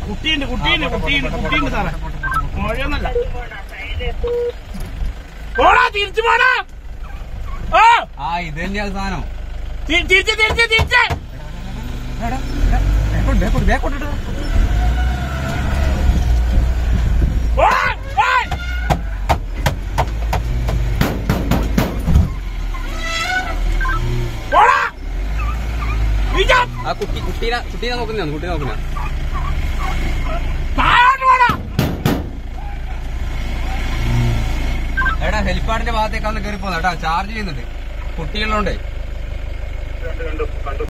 കുട്ടിയുണ്ട് കുട്ടിയുണ്ട് കുട്ടിയുണ്ട് കുട്ടിയുണ്ട് സാറേ മഴയൊന്നല്ല പോടാ തിരിച്ചു പോടാ ഓ ആ ഇത് തന്നെയാ സാധനം തി- തിരിച്ച് തിരിച്ച് തിരിച്ച് പോടാ പോയ്. പോടാ വിജയ് ആ കുട്ടി കുട്ടീനെ കുട്ടീനെ നോക്കുന്നതാണ് കുട്ടീനെ നോക്കുന്ന താഴോട്ട് പോടാ എടാ ഹെലിപ്പാഡിന്റെ ഭാഗത്തേക്കാണ് കയറി പോകുന്നത് കേട്ടോ ചാർജ് ചെയ്യുന്നുണ്ട് കുട്ടികളുണ്ടേ